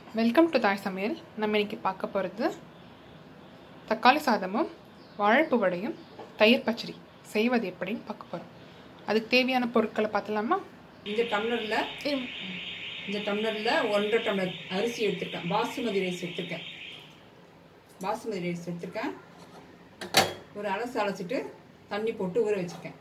Welcome to தாய் சமையல் நம்ம இன்னைக்கு பார்க்க போகிறது தக்காளி சாதமும் வாழைப்பு வடையும் தயிர் பச்சடி செய்வது எப்படின்னு பார்க்க போகிறோம் அதுக்கு தேவையான பொருட்களை பார்த்தலாமா இந்த டம்ளரில் இந்த டம்ளரில் ஒன்றரை டம்ளர் அரிசி எடுத்திருக்கேன் பாசுமதி ரைஸ் எடுத்திருக்கேன் பாசுமதி ரைஸ் எடுத்திருக்கேன் ஒரு அலசு அலசிட்டு தண்ணி போட்டு ஊற வச்சுருக்கேன்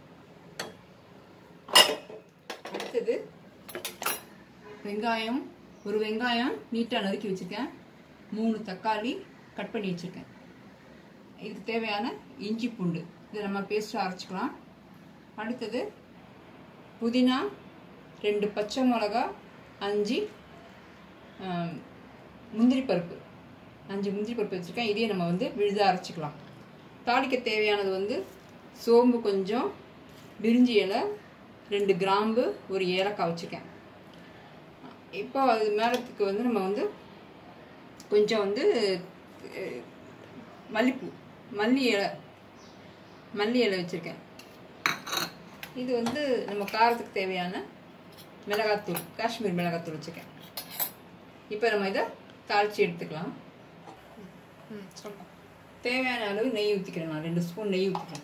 அடுத்தது வெங்காயம் ஒரு வெங்காயம் நீட்டாக நறுக்கி வச்சுருக்கேன் மூணு தக்காளி கட் பண்ணி வச்சுருக்கேன் இதுக்கு தேவையான இஞ்சி பூண்டு இதை நம்ம பேஸ்ட்டாக அரைச்சிக்கலாம் அடுத்தது புதினா ரெண்டு பச்சை மிளகா அஞ்சு ஆம், முந்திரி பருப்பு அஞ்சு முந்திரி பருப்பு வச்சுருக்கேன் இதையும் நம்ம வந்து விழுதாக அரைச்சிக்கலாம் தாளிக்க தேவையானது வந்து சோம்பு கொஞ்சம் பிரிஞ்சி இலை ரெண்டு கிராம்பு ஒரு ஏலக்காய் வச்சுருக்கேன் இப்போ அது மேலத்துக்கு வந்து நம்ம வந்து கொஞ்சம் வந்து அஹ், மல்லிப்பூ மல்லி இலை மல்லி இலை வச்சுருக்கேன் இது வந்து நம்ம காரத்துக்கு தேவையான மிளகாத்தூள் காஷ்மீர் மிளகாத்தூள் வச்சுருக்கேன் இப்போ நம்ம இதை தாளித்து எடுத்துக்கலாம் ம் சொல்லுங்கள் தேவையான அளவு நெய் ஊற்றிக்கிறேன் நான் ரெண்டு ஸ்பூன் நெய் ஊற்றிக்கிறேன்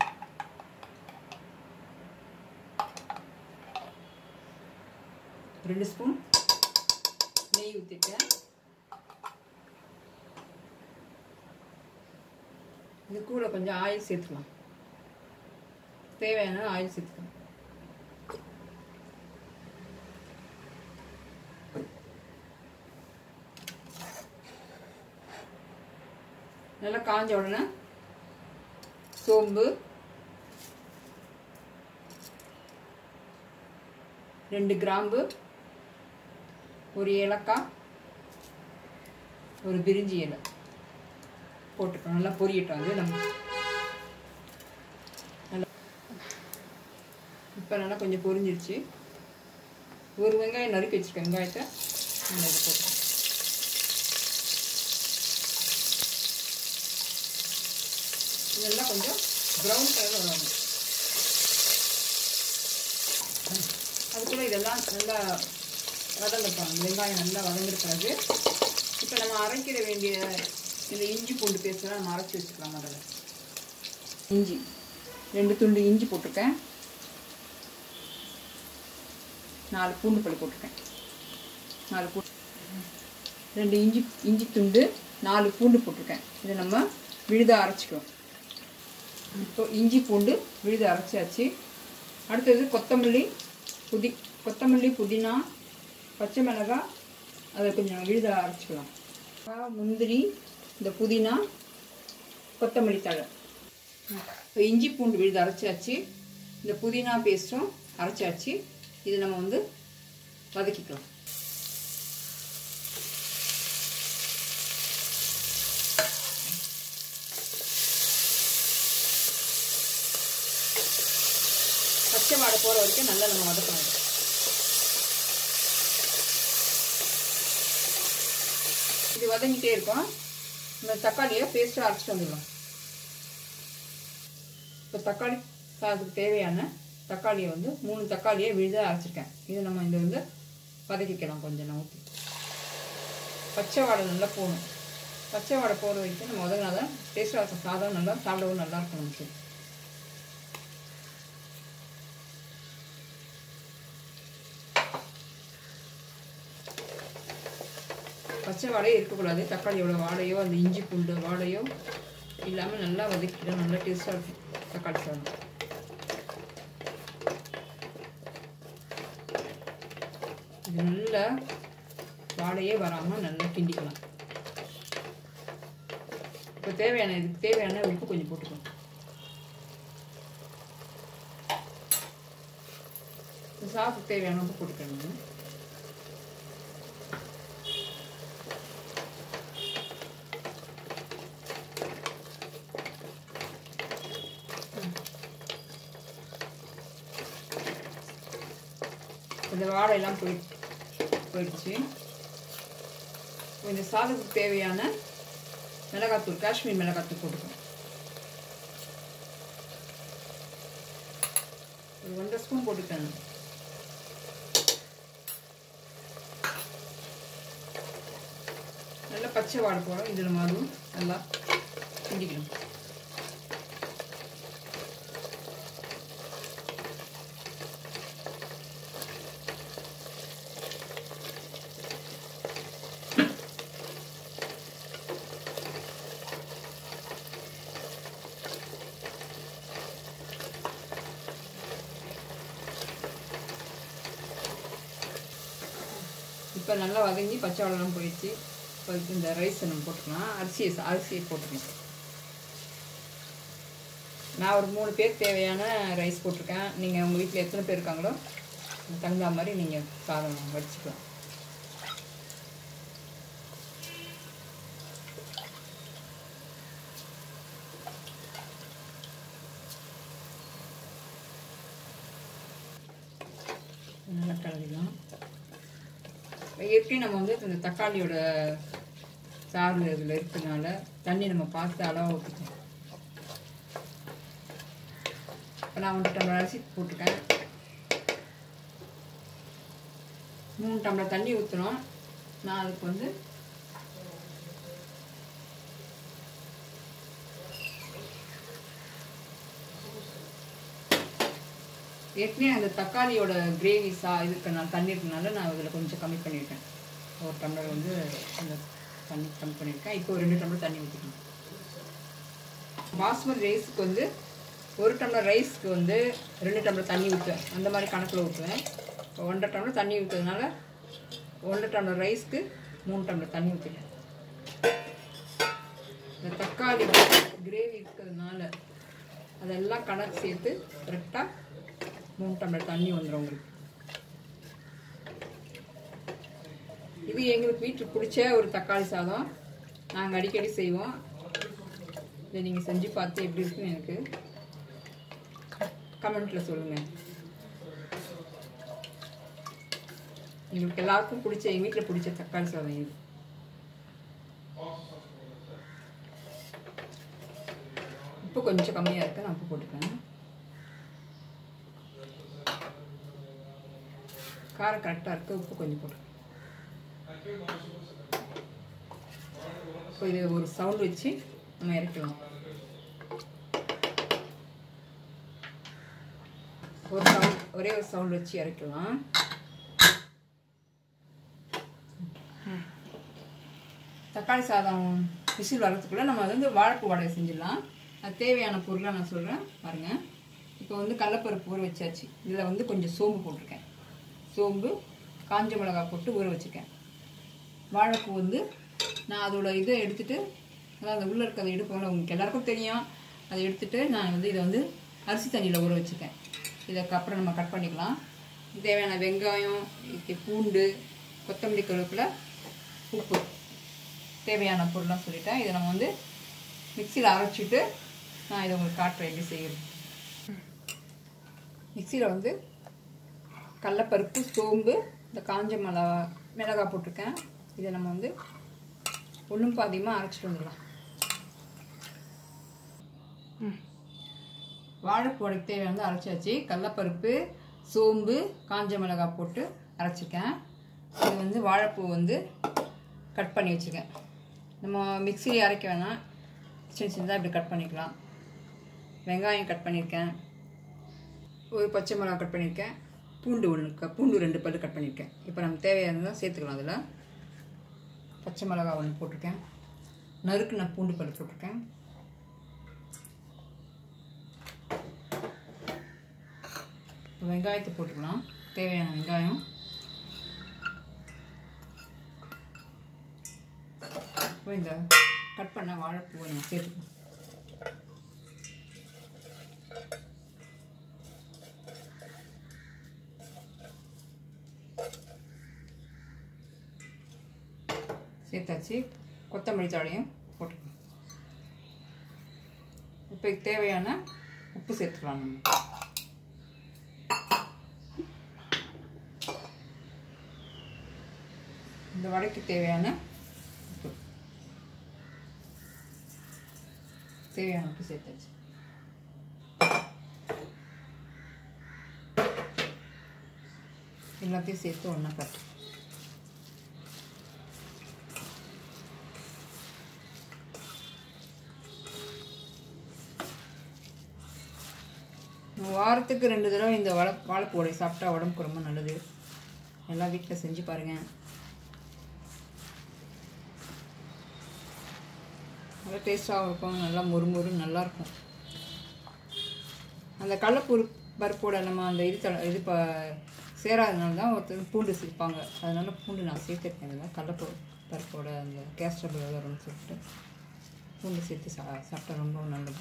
ரெண்டு ஸ்பூன் நெய் ஊற்றிட்டேன் இது கூட கொஞ்சம் ஆயில் சேர்த்துக்கலாம் தேவையான ஆயில் சேர்த்துக்கலாம் நல்லா காஞ்ச உடனே சோம்பு ரெண்டு கிராம்பு ஒரு ஏலக்காய் ஒரு பிரிஞ்சி இலை போட்டுக்கணும் நல்லா பொரியட்டும் அது நம்ம நல்லா இப்போ நல்லா கொஞ்சம் பொரிஞ்சிருச்சு ஒரு வெங்காயம் நறுக்கி வச்சிருக்கேன் வெங்காயத்தை நம்ம இது போட்டுக்கலாம் இதெல்லாம் கொஞ்சம் ப்ரௌன் கலர் வரணும் அதுக்குள்ள இதெல்லாம் நல்லா வதங்கட்டும் வெங்காயம் நல்லா வதங்கிற பிறகு இப்போ நம்ம அரைக்கிற வேண்டிய இந்த இஞ்சி பூண்டு பேஸ்ட்லாம் நம்ம அரைச்சி வச்சுக்கலாம் முதல்ல இஞ்சி ரெண்டு துண்டு இஞ்சி போட்டிருக்கேன் நாலு பூண்டு பள்ளி போட்டிருக்கேன் நாலு பூண்டு ரெண்டு இஞ்சி இஞ்சி துண்டு நாலு பூண்டு போட்டிருக்கேன் இதை நம்ம விழுதாக அரைச்சிக்குவோம் இப்போ இஞ்சி பூண்டு விழுது அரைச்சாச்சு அடுத்தது கொத்தமல்லி புதி கொத்தமல்லி புதினா பச்சை மிளகாய் அதை கொஞ்சம் விழுத அரைச்சிக்கலாம் மிளகாய், முந்திரி இந்த புதினா கொத்தமல்லி தழை இப்போ இஞ்சி பூண்டு விழுது அரைச்சாச்சு இந்த புதினா பேஸ்ட்டும் அரைச்சாச்சு இதை நம்ம வந்து வதக்கிக்கலாம் பச்சை வாடை போகிற வரைக்கும் நல்லா நம்ம வதக்கணும் இதை. இது வதங்கிட்டே இருக்கும் இந்த தக்காளியை பேஸ்ட்டாக அரைச்சிட்டு வந்துடலாம் இப்போ தக்காளி சாதத்துக்கு தேவையான தக்காளியை வந்து மூணு தக்காளியை விழுதாக அரைச்சிருக்கேன் இதை நம்ம இந்த வந்து வதக்கிக்கலாம் கொஞ்சம் நான் ஊற்றி பச்சை வாடை நல்லா போகணும் பச்சை வாடை போகிற வரைக்கும் நம்ம வதங்கினாதான் டேஸ்ட்டாக சாதம் நல்லா சாப்பிடவும் நல்லா இருக்கும் நமக்கு பச்சை வாடையே இருக்கக்கூடாது தக்காளியோட வாடையோ அந்த இஞ்சி பூண்டு வாடையோ இல்லாமல் நல்லா வதக்கிடும் நல்லா டேஸ்ட்டாக இருக்கும் தக்காளி சாதம் இது நல்லா வாடையே வராமல் நல்லா கிண்டிக்கலாம் இப்போ தேவையான இதுக்கு தேவையான உப்பு கொஞ்சம் போட்டுக்கணும் இந்த சாதத்துக்கு தேவையான உப்பு போட்டுக்கணும் இந்த வாடையெல்லாம் போய் போயிடுச்சு இப்போ இந்த சாதத்துக்கு தேவையான மிளகாத்தூள் காஷ்மீர் மிளகாத்தூள் போட்டுக்கணும் ஒரு ஒன்றரை ஸ்பூன் போட்டுக்கணும் பச்சை வாடை போகிறோம் இதில் மாதும் நல்லா கிண்டிக்கணும் இப்போ நல்லா வதங்கி பச்சை வாழைலாம் போயிடுச்சு இப்போ இந்த ரைஸை நம்ம போட்டுக்கலாம் அரிசியை அரிசியை போட்டுக்கலாம் நான் ஒரு மூணு பேர் தேவையான ரைஸ் போட்டிருக்கேன் நீங்கள் உங்கள் வீட்டில் எத்தனை பேர் இருக்காங்களோ அதுக்கு தகுந்த மாதிரி நீங்கள் சாதம் வடிச்சுக்கலாம் நல்லா கலரிக்கலாம் ஏற்கனவே நம்ம வந்து இந்த தக்காளியோட சாறு இதில் இருக்கிறதுனால தண்ணி நம்ம பார்த்து அளவாக ஊற்றிக்கணும் இப்போ நான் ஒன்று டம்ளர் அரிசி போட்டிருக்கேன் மூணு டம்ளர் தண்ணி ஊற்றணும் நான் அதுக்கு வந்து ஏற்கனவே அந்த தக்காளியோட கிரேவி சா இதுக்கு தண்ணி இருக்கனால நான் இதில் கொஞ்சம் கம்மி பண்ணியிருக்கேன் ஒரு டம்ளர் வந்து அந்த தண்ணி கம்மி பண்ணியிருக்கேன் இப்போ ஒரு ரெண்டு டம்ளர் தண்ணி ஊற்றிக்கணும் பாஸ்மதி ரைஸுக்கு வந்து ஒரு டம்ளர் ரைஸ்க்கு வந்து ரெண்டு டம்ளர் தண்ணி ஊற்றுவேன் அந்த மாதிரி கணக்கில் ஊற்றுவேன் இப்போ ஒன்றரை டம்ளர் தண்ணி ஊற்றுறதுனால ஒன்றரை டம்ளர் ரைஸ்க்கு மூணு டம்ளர் தண்ணி ஊற்றிட்டேன் இந்த தக்காளி கிரேவி இருக்கிறதுனால அதெல்லாம் கணக்கு சேர்த்து கரெக்டாக மூணு டம்ளர் தண்ணி வந்துடும் உங்களுக்கு இது எங்களுக்கு வீட்டுக்கு பிடிச்ச ஒரு தக்காளி சாதம் நாங்கள் அடிக்கடி செய்வோம் இதை நீங்கள் செஞ்சு பார்த்து எப்படி இருக்குன்னு எனக்கு கமெண்ட்டில் சொல்லுங்கள் எங்களுக்கு எல்லாருக்கும் பிடிச்ச எங்கள் வீட்டில் பிடிச்ச தக்காளி சாதம் இது உப்பு கொஞ்சம் கம்மியாக இருக்கு நான் உப்பு போட்டுக்கிறேன் காரம் கரெக்டாக இருக்குது உப்பு கொஞ்சம் போட்டுக்கிறேன் இப்போ இது ஒரு சவுண்ட் வச்சு நம்ம இறக்கலாம் ஒரு சவுண்ட் ஒரே ஒரு சவுண்ட் வச்சு இறக்கலாம் தக்காளி சாதம் விசில் வர்றதுக்குள்ளே நம்ம வந்து வாழைப்பூ வடை செஞ்சிடலாம் அது தேவையான பொருளை நான் சொல்கிறேன் பாருங்கள் இப்போ வந்து கடலப்பருப்பு ஊற வச்சாச்சு இதில் வந்து கொஞ்சம் சோம்பு போட்டிருக்கேன் சோம்பு காஞ்ச மிளகாய் போட்டு ஊற வச்சுருக்கேன் வாழைப்பூ வந்து நான் அதோட இதை எடுத்துட்டு அதான் அந்த உள்ளே இருக்கிறத எடுப்போம்ல உங்களுக்கு எல்லாருக்கும் தெரியும் அதை எடுத்துட்டு நான் வந்து இதை வந்து அரிசி தண்ணியில் ஊற வச்சுருக்கேன் இதுக்கப்புறம் நம்ம கட் பண்ணிக்கலாம் தேவையான வெங்காயம் இதுக்கு பூண்டு கொத்தமல்லி கருவேப்பிலை உப்பு தேவையான பொருள்லாம் சொல்லிட்டேன் இதை நம்ம வந்து மிக்சியில் அரைச்சிட்டு நான் இதை உங்களுக்கு காட்டுறேன் எப்படி செய்யறது மிக்சியில் வந்து கடலப்பருப்பு சோம்பு இந்த காஞ்ச மிளகா மிளகாய் போட்டிருக்கேன் இதை நம்ம வந்து ஒன்றும் பாதியமாக அரைச்சிட்டு வந்துடலாம் வாழைப்பூடைக்கு தேவையானது அரைச்சாச்சு கடலப்பருப்பு சோம்பு காஞ்ச மிளகாய் போட்டு அரைச்சிருக்கேன் இது வந்து வாழைப்பூ வந்து கட் பண்ணி வச்சுருக்கேன் நம்ம மிக்சியில் அரைக்க வேணாம் சின்ன சின்னதாக இப்படி கட் பண்ணிக்கலாம் வெங்காயம் கட் பண்ணியிருக்கேன் ஒரு பச்சை மிளகா கட் பண்ணியிருக்கேன் பூண்டு ஒன்று பூண்டு ரெண்டு பல்லு கட் பண்ணியிருக்கேன் இப்போ நம்ம தேவையானதான் சேர்த்துக்கலாம் அதில் பச்சை மிளகா ஒன்று போட்டிருக்கேன் நறுக்கு நான் பூண்டு பல்லு போட்டிருக்கேன் வெங்காயத்தை போட்டுக்கலாம் தேவையான வெங்காயம் இப்போ இந்த கட் பண்ண வாழைப்பூவை நம்ம சேர்த்துக்கலாம் சேர்த்தாச்சு கொத்தமல்லி தாழையும் போட்டுக்கலாம் இப்போ இதுக்கு தேவையான உப்பு சேர்த்துக்கலாம் நம்ம இந்த வடைக்கு தேவையான உப்பு தேவையான உப்பு சேர்த்தாச்சு எல்லாத்தையும் சேர்த்து ஒன்றா கட்டு வாரத்துக்கு ரெண்டு தடவை இந்த வாழை வாழைப்பூ வடை சாப்பிட்டா உடம்புக்கு ரொம்ப நல்லது எல்லாம் வீட்டில் செஞ்சு பாருங்கள் நல்லா டேஸ்ட்டாகவும் இருக்கும் நல்லா மொறுமொறு நல்லா இருக்கும் அந்த கடலப்பூ பருப்போட நம்ம அந்த இது தட இது ப சேராதனால தான் ஒருத்தர் பூண்டு சேர்ப்பாங்க அதனால பூண்டு நான் சேர்த்துருக்கேன் இதில் கடலப்பூ பருப்போட அந்த கேஸ்ட்ரபிள் வரும்னு சொல்லிட்டு பூண்டு சேர்த்து சா சாப்பிட்டா ரொம்ப நல்லது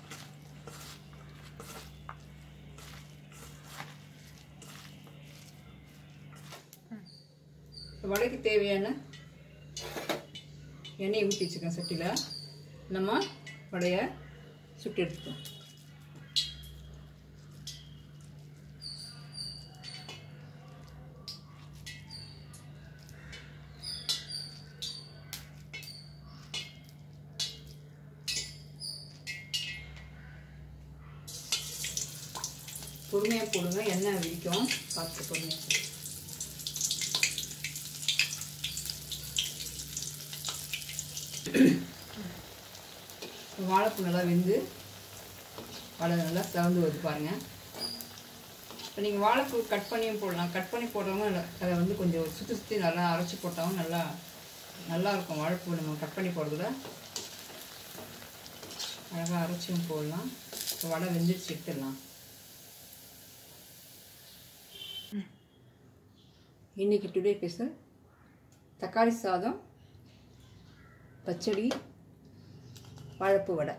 வடைக்கு தேவையான எண்ணெய் ஊற்றி வச்சுக்கேன் சட்டியில் நம்ம வடையை சுட்டு எடுத்துக்கலாம் பொறுமையாக போடுங்க எண்ணெய் விரிக்கும் பார்த்து பொறுமையாக போடுங்க வாழைப்பூ நல்லா வெந்து வடை நல்லா சிவந்து வருது பாருங்கள் இப்போ நீங்கள் வாழைப்பூ கட் பண்ணியும் போடலாம் கட் பண்ணி போடுறவங்க நல்ல- அதை வந்து கொஞ்சம் சுற்றி சுற்றி நல்லா அரைச்சி போட்டாலும் நல்லா நல்லா இருக்கும் வாழைப்பூ நம்ம கட் பண்ணி போடுறதுல அழகாக அரைச்சியும் போடலாம் இப்போ வடை வெந்துருச்சு எடுத்துடலாம் இன்னைக்கு டுடே ஸ்பெஷல் தக்காளி சாதம் பச்சடி வாழைப்பூ வடை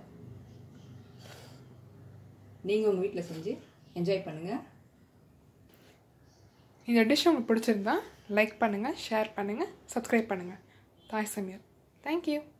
நீங்கள் உங்கள் வீட்டில் செஞ்சு என்ஜாய் பண்ணுங்கள் இந்த டிஷ் உங்களுக்கு பிடிச்சிருந்தா லைக் பண்ணுங்கள் ஷேர் பண்ணுங்கள் சப்ஸ்கிரைப் பண்ணுங்கள் தாய் சமையல் தேங்க்யூ